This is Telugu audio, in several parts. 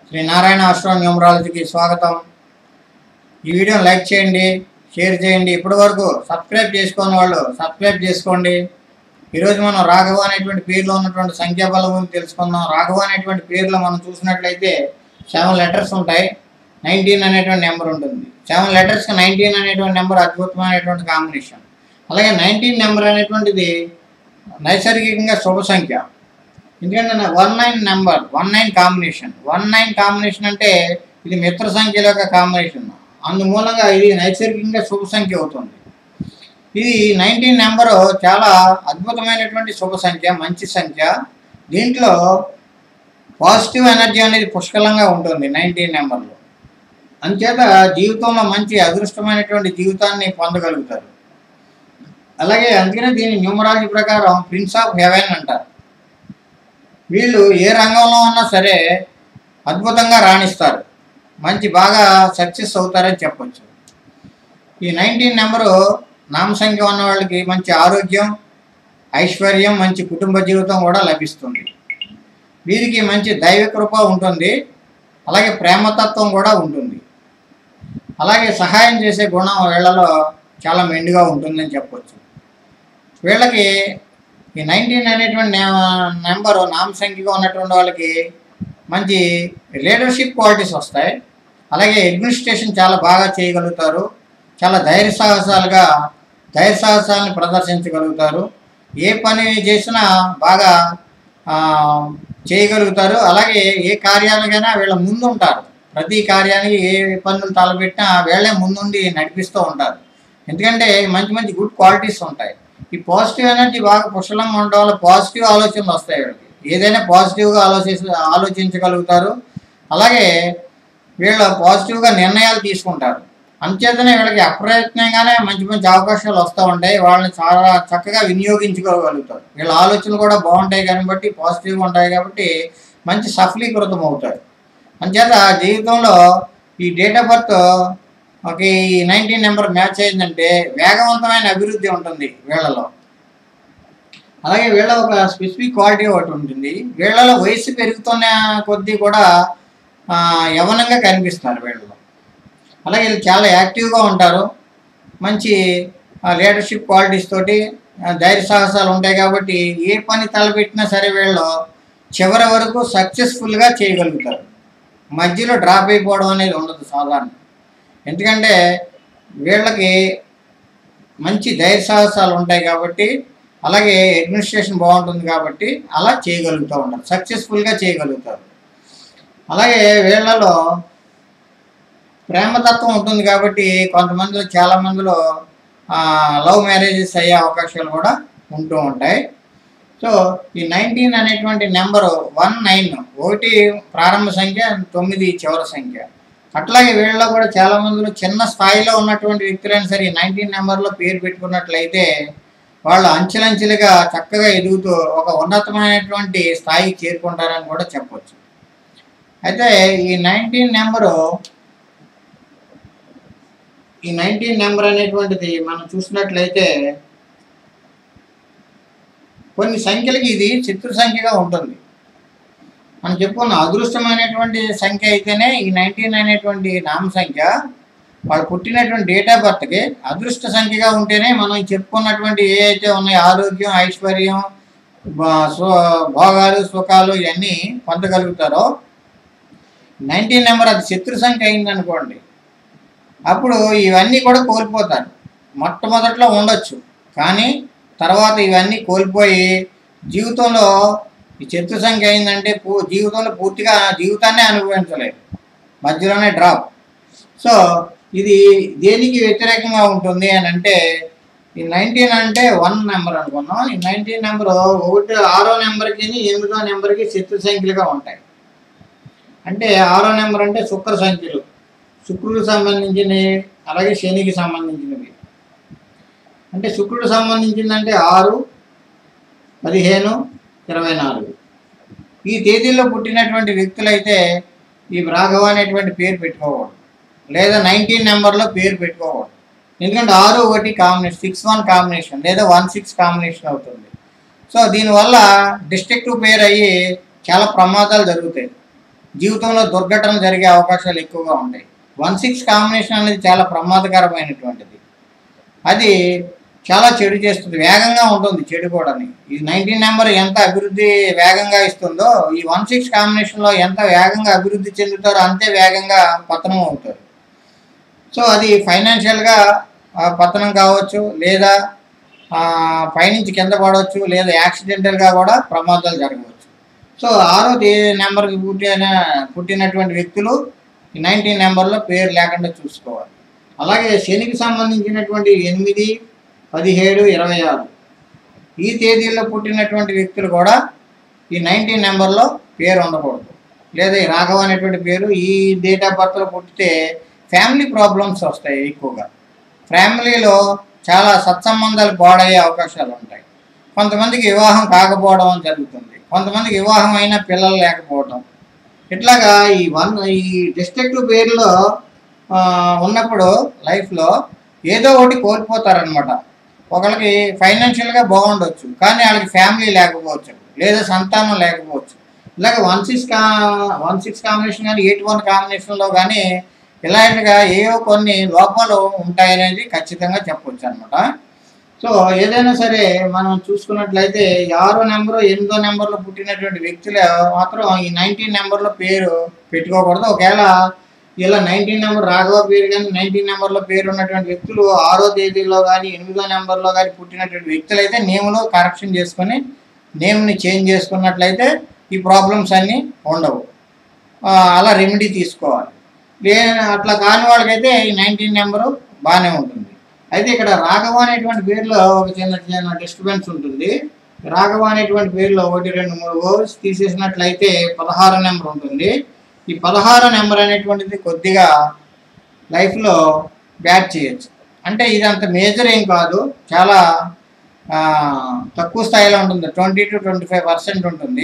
శ్రీ నారాయణ ఆశ్రమ న్యూమరాలజీకి స్వాగతం ఈ వీడియోని లైక్ చేయండి షేర్ చేయండి ఇప్పటి వరకు సబ్స్క్రైబ్ చేసుకోని వాళ్ళు సబ్స్క్రైబ్ చేసుకోండి ఈరోజు మనం రాఘవ అనేటువంటి పేరులో ఉన్నటువంటి సంఖ్యాబలం గురించి తెలుసుకుందాం రాఘవ అనేటువంటి పేరులో మనం చూసినట్లయితే సెవెన్ లెటర్స్ ఉంటాయి నైన్టీన్ అనేటువంటి నెంబర్ ఉంటుంది సెవెన్ లెటర్స్కి నైన్టీన్ అనేటువంటి నెంబర్ అద్భుతమైనటువంటి కాంబినేషన్ అలాగే నైన్టీన్ నెంబర్ అనేటువంటిది నైసర్గికంగా శుభ సంఖ్య ఎందుకంటే one nine number one nine combination one nine combination అంటే ఇది మిత్ర సంఖ్యల యొక్క కాంబినేషన్ అందుమూలంగా ఇది నైసర్గికంగా శుభ సంఖ్య అవుతుంది ఇది నైన్టీన్ నెంబరు చాలా అద్భుతమైనటువంటి శుభ సంఖ్య మంచి సంఖ్య దీంట్లో పాజిటివ్ ఎనర్జీ అనేది పుష్కలంగా ఉంటుంది నైన్టీన్ నెంబర్లో అంచేత జీవితంలో మంచి అదృష్టమైనటువంటి జీవితాన్ని పొందగలుగుతారు అలాగే అందుకనే దీని న్యూమరాలజీ ప్రకారం ప్రిన్స్ ఆఫ్ హెవెన్ అంటారు వీళ్ళు ఏ రంగంలో ఉన్నా సరే అద్భుతంగా రాణిస్తారు మంచి బాగా సక్సెస్ అవుతారని చెప్పొచ్చు ఈ నైన్టీన్ నెంబరు నామసంఖ్య ఉన్న వాళ్ళకి మంచి ఆరోగ్యం ఐశ్వర్యం మంచి కుటుంబ జీవితం కూడా లభిస్తుంది వీరికి మంచి దైవ కృప ఉంటుంది అలాగే ప్రేమతత్వం కూడా ఉంటుంది అలాగే సహాయం చేసే గుణం వీళ్ళలో చాలా మెండుగా ఉంటుందని చెప్పొచ్చు వీళ్ళకి ఈ నైన్టీన్ అనేటువంటి నెంబరు నామసంఖ్యగా ఉన్నటువంటి వాళ్ళకి మంచి లీడర్షిప్ క్వాలిటీస్ వస్తాయి అలాగే అడ్మినిస్ట్రేషన్ చాలా బాగా చేయగలుగుతారు చాలా ధైర్య సాహసాలుగా ధైర్య సాహసాలను ప్రదర్శించగలుగుతారు ఏ పని చేసినా బాగా ఆ, చేయగలుగుతారు అలాగే ఏ కార్యాలకైనా వీళ్ళ ముందు ఉంటారు ప్రతి కార్యానికి ఏ పనులు తలపెట్టినా వీళ్ళే ముందుండి నడిపిస్తూ ఉంటారు ఎందుకంటే మంచి మంచి గుడ్ క్వాలిటీస్ ఉంటాయి ఈ పాజిటివ్ ఎనర్జీ బాగా పుష్కలంగా ఉండడం వల్ల పాజిటివ్ ఆలోచనలు వస్తాయి వీళ్ళకి ఏదైనా పాజిటివ్గా ఆలోచించ ఆలోచించగలుగుతారు అలాగే వీళ్ళు పాజిటివ్గా నిర్ణయాలు తీసుకుంటారు అంచేతనే వీళ్ళకి అప్రయత్నంగానే మంచి మంచి అవకాశాలు వస్తూ ఉంటాయి వాళ్ళని చాలా చక్కగా వినియోగించుకోగలుగుతారు వీళ్ళ ఆలోచనలు కూడా బాగుంటాయి కాబట్టి పాజిటివ్గా ఉంటాయి కాబట్టి మంచి సఫలీకృతం అవుతారు అంచేత జీవితంలో ఈ డేట్ ఆఫ్ బర్త్ ఒక ఈ నైన్టీన్ నెంబర్ మ్యాచ్ అయిందంటే వేగవంతమైన అభివృద్ధి ఉంటుంది వీళ్ళలో అలాగే వీళ్ళ ఒక స్పెసిఫిక్ క్వాలిటీ ఒకటి ఉంటుంది వీళ్ళలో వయసు పెరుగుతున్న కొద్దీ కూడా ఆ, యవనంగా కనిపిస్తారు వీళ్ళలో అలాగే వీళ్ళు చాలా యాక్టివ్గా ఉంటారు మంచి లీడర్షిప్ క్వాలిటీస్ తోటి ఆ, ధైర్య సాహసాలు ఉంటాయి కాబట్టి ఏ పని తలపెట్టినా సరే వీళ్ళు చివరి వరకు సక్సెస్ఫుల్గా చేయగలుగుతారు మధ్యలో డ్రాప్ అయిపోవడం అనేది ఉండదు సాధారణ ఎందుకంటే వీళ్ళకి మంచి ధైర్య సాహసాలు ఉంటాయి కాబట్టి అలాగే అడ్మినిస్ట్రేషన్ బాగుంటుంది కాబట్టి అలా చేయగలుగుతూ ఉంటారు సక్సెస్ఫుల్గా చేయగలుగుతారు అలాగే వీళ్ళలో ప్రేమతత్వం ఉంటుంది కాబట్టి కొంతమందిలో చాలా మందిలో లవ్ మ్యారేజెస్ అయ్యే అవకాశాలు కూడా ఉంటూ ఉంటాయి సో ఈ నైన్టీన్ అనేటువంటి నెంబరు వన్ నైన్ ఒకటి ప్రారంభ సంఖ్య తొమ్మిది చివరి సంఖ్య అట్లాగే వీళ్ళలో కూడా చాలా మందిలో చిన్న స్థాయిలో ఉన్నటువంటి వ్యక్తులైనా సరే ఈ నైన్టీన్ నెంబర్లో పేరు పెట్టుకున్నట్లయితే వాళ్ళు అంచెలంచెలుగా చక్కగా ఎదుగుతూ ఒక ఉన్నతమైనటువంటి స్థాయికి చేరుకుంటారని కూడా చెప్పొచ్చు అయితే ఈ నైన్టీన్ నెంబరు ఈ నైన్టీన్ నెంబర్ అనేటువంటిది మనం చూసినట్లయితే కొన్ని సంఖ్యలకి ఇది చిత్ర సంఖ్యగా ఉంటుంది మనం చెప్పుకున్న అదృష్టమైనటువంటి సంఖ్య అయితేనే ఈ నైన్టీన్ అనేటువంటి నామ సంఖ్య వాళ్ళు పుట్టినటువంటి డేట్ ఆఫ్ బర్త్కి అదృష్ట సంఖ్యగా ఉంటేనే మనం చెప్పుకున్నటువంటి ఏ అయితే ఉన్నాయో ఆరోగ్యం ఐశ్వర్యం బా- సు- భోగాలు సుఖాలు ఇవన్నీ పొందగలుగుతారో నైన్టీన్ నెంబర్ అది శత్రు సంఖ్య అయిందనుకోండి అప్పుడు ఇవన్నీ కూడా కోల్పోతారు మొట్టమొదట్లో ఉండొచ్చు కానీ తర్వాత ఇవన్నీ కోల్పోయి జీవితంలో ఈ శత్రు సంఖ్య అయిందంటే పూ జీవితంలో పూర్తిగా జీవితాన్నే అనుభవించలేదు మధ్యలోనే డ్రాప్ సో ఇది దేనికి వ్యతిరేకంగా ఉంటుంది అని అంటే ఈ నైన్టీన్ అంటే వన్ నెంబర్ అనుకున్నాం ఈ నైన్టీన్ నెంబర్ ఒకటి ఆరో నెంబర్కి ఎనిమిదో నెంబర్కి శత్రు సంఖ్యలుగా ఉంటాయి అంటే ఆరో నెంబర్ అంటే శుక్ర సంఖ్యలు శుక్రుడికి సంబంధించినవి అలాగే శనికి సంబంధించినవి అంటే శుక్రుడు సంబంధించిందంటే ఆరు పదిహేను ఇరవై నాలుగు ఈ తేదీల్లో పుట్టినటువంటి వ్యక్తులైతే ఈ రాఘవ అనేటువంటి పేరు పెట్టుకోకూడదు లేదా నైన్టీన్ నెంబర్లో పేరు పెట్టుకోకూడదు ఎందుకంటే ఆరు ఒకటి కాంబినేషన్ సిక్స్ వన్ కాంబినేషన్ లేదా వన్ సిక్స్ కాంబినేషన్ అవుతుంది సో దీనివల్ల డిస్ట్రిక్టివ్ పేరు అయ్యి చాలా ప్రమాదాలు జరుగుతాయి జీవితంలో దుర్ఘటనలు జరిగే అవకాశాలు ఎక్కువగా ఉంటాయి వన్ సిక్స్ కాంబినేషన్ అనేది చాలా ప్రమాదకరమైనటువంటిది అది చాలా చెడు చేస్తుంది వేగంగా ఉంటుంది చెడు కూడా ఈ నైన్టీన్ నెంబర్ ఎంత అభివృద్ధి వేగంగా ఇస్తుందో ఈ వన్ సిక్స్ కాంబినేషన్లో ఎంత వేగంగా అభివృద్ధి చెందుతారో అంతే వేగంగా పతనం అవుతారు సో అది ఫైనాన్షియల్గా పతనం కావచ్చు లేదా ఆ, పైనుంచి కింద పడవచ్చు లేదా యాక్సిడెంటల్గా కూడా ప్రమాదాలు జరగవచ్చు సో ఆరో తే- నెంబర్కి పుట్టిన పుట్టినటువంటి వ్యక్తులు ఈ నైన్టీన్ నెంబర్లో పేరు లేకుండా చూసుకోవాలి అలాగే శనికి సంబంధించినటువంటి ఎనిమిది పదిహేడు ఇరవై ఆరు ఈ తేదీల్లో పుట్టినటువంటి వ్యక్తులు కూడా ఈ నైన్టీన్ నెంబర్లో పేరు ఉండకూడదు లేదా ఈ రాఘవ అనేటువంటి పేరు ఈ డేట్ ఆఫ్ బర్త్లో పుట్టితే ఫ్యామిలీ ప్రాబ్లమ్స్ వస్తాయి ఎక్కువగా ఫ్యామిలీలో చాలా సత్సంబంధాలు పాడయ్యే అవకాశాలు ఉంటాయి కొంతమందికి వివాహం కాకపోవడం జరుగుతుంది కొంతమందికి వివాహం అయినా పిల్లలు లేకపోవడం ఇట్లాగా ఈ వన్ ఈ డిస్ట్రిక్ట్ పేరులో ఆ, ఉన్నప్పుడు లైఫ్లో ఏదో ఒకటి కోల్పోతారనమాట ఒకరికి ఫైనాన్షియల్గా బాగుండొచ్చు కానీ వాళ్ళకి ఫ్యామిలీ లేకపోవచ్చు లేదా సంతానం లేకపోవచ్చు ఇలాగ వన్ సిక్స్ కా వన్ సిక్స్ కాంబినేషన్ కానీ ఎయిట్ వన్ కాంబినేషన్లో కానీ ఇలాంటిగా ఏవో కొన్ని లోపాలు ఉంటాయనేది ఖచ్చితంగా చెప్పొచ్చు అనమాట సో ఏదైనా సరే మనం చూసుకున్నట్లయితే ఈ ఆరో నెంబరు ఎనిమిదో నెంబర్లో పుట్టినటువంటి వ్యక్తులు మాత్రం ఈ నైన్టీన్ నెంబర్లో పేరు పెట్టుకోకూడదు ఒకవేళ ఇలా నైన్టీన్ నెంబర్ రాఘవ పేరు కానీ నైన్టీన్ నెంబర్లో పేరు ఉన్నటువంటి వ్యక్తులు ఆరో తేదీలో కానీ ఎనిమిదో నెంబర్లో కానీ పుట్టినటువంటి వ్యక్తులు అయితే నేమ్లో కరెక్షన్ చేసుకొని నేమ్ని చేంజ్ చేసుకున్నట్లయితే ఈ ప్రాబ్లమ్స్ అన్నీ ఉండవు ఆ, అలా రెమెడీ తీసుకోవాలి లే అట్లా కాని వాళ్ళకైతే ఈ నైన్టీన్ నెంబరు బాగానే ఉంటుంది అయితే ఇక్కడ రాఘవ అనేటువంటి పేరులో ఒక చిన్న చిన్న డిస్టర్బెన్స్ ఉంటుంది రాఘవ అనేటువంటి పేరులో ఒకటి రెండు మూడు ఓవర్స్ తీసేసినట్లయితే పదహారు నెంబర్ ఉంటుంది ఈ పదహారు నెంబర్ అనేటువంటిది కొద్దిగా లైఫ్లో బ్యాట్ చేయొచ్చు అంటే ఇది అంత మేజర్ ఏం కాదు చాలా ఆ, తక్కువ స్థాయిలో ఉంటుంది twenty two twenty five percent ఉంటుంది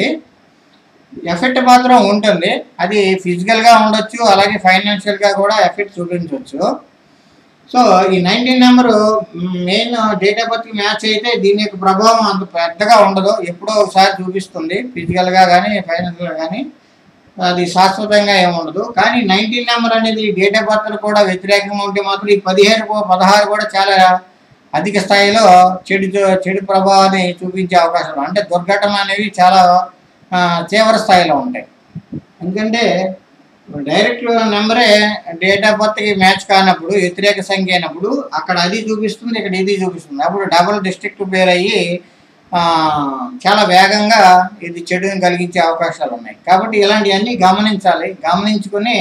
ఎఫెక్ట్ మాత్రం ఉంటుంది అది ఫిజికల్గా ఉండొచ్చు అలాగే ఫైనాన్షియల్గా కూడా ఎఫెక్ట్ చూపించవచ్చు సో ఈ nineteen number main date of birth match అయితే దీని యొక్క ప్రభావం అంత పెద్దగా ఉండదు ఎప్పుడో ఒకసారి చూపిస్తుంది ఫిజికల్గా కానీ ఫైనాన్షియల్గా కానీ అది శాశ్వతంగా ఏముండదు కానీ నైన్టీన్ నెంబర్ అనేది డేట్ ఆఫ్ బర్త్ కూడా వ్యతిరేకంగా ఉంటే మాత్రం ఈ పదిహేను కూ- పదహారు కూడా చాలా అధిక స్థాయిలో చెడు చెడు ప్రభావాన్ని చూపించే అవకాశం అంటే దుర్ఘటన అనేవి చాలా ఆ, తీవ్ర స్థాయిలో ఉంటాయి ఎందుకంటే డైరెక్ట్ నెంబరే డేట్ ఆఫ్ బర్త్కి మ్యాచ్ కానప్పుడు వ్యతిరేక సంఖ్య అయినప్పుడు అక్కడ అది చూపిస్తుంది ఇక్కడ ఇది చూపిస్తుంది అప్పుడు డబుల్ డిస్ట్రిక్ట్ పేరు అయ్యి ఆ, చాలా వేగంగా ఇది చెడుని కలిగించే అవకాశాలు ఉన్నాయి కాబట్టి ఇలాంటివన్నీ గమనించాలి గమనించుకొని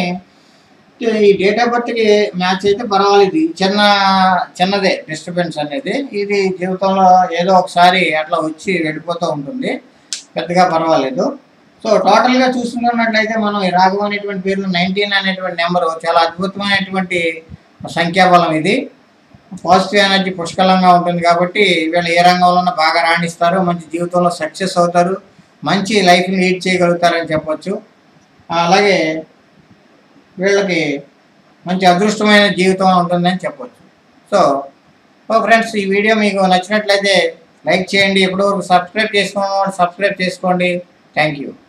ఈ డేట్ ఆఫ్ బర్త్కి మ్యాచ్ అయితే పర్వాలేదు ఇది చిన్న చిన్నదే డిస్టర్బెన్స్ అనేది ఇది జీవితంలో ఏదో ఒకసారి అట్లా వచ్చి వెళ్ళిపోతూ ఉంటుంది పెద్దగా పర్వాలేదు సో టోటల్గా చూసుకున్నట్లయితే మనం ఈ రాఘవ అనేటువంటి పేరులో నైన్టీన్ అనేటువంటి నెంబర్ చాలా అద్భుతమైనటువంటి సంఖ్యాబలం ఇది పాజిటివ్ ఎనర్జీ పుష్కలంగా ఉంటుంది కాబట్టి వీళ్ళు ఏ రంగంలోనూ బాగా రాణిస్తారు మంచి జీవితంలో సక్సెస్ అవుతారు మంచి లైఫ్ని లీడ్ చేయగలుగుతారని చెప్పొచ్చు అలాగే వీళ్ళకి మంచి అదృష్టమైన జీవితం ఉంటుందని చెప్పొచ్చు సో సో ఫ్రెండ్స్ ఈ వీడియో మీకు నచ్చినట్లయితే లైక్ చేయండి ఎప్పటివరకు సబ్స్క్రైబ్ చేసుకోండి సబ్స్క్రైబ్ చేసుకోండి థ్యాంక్ యూ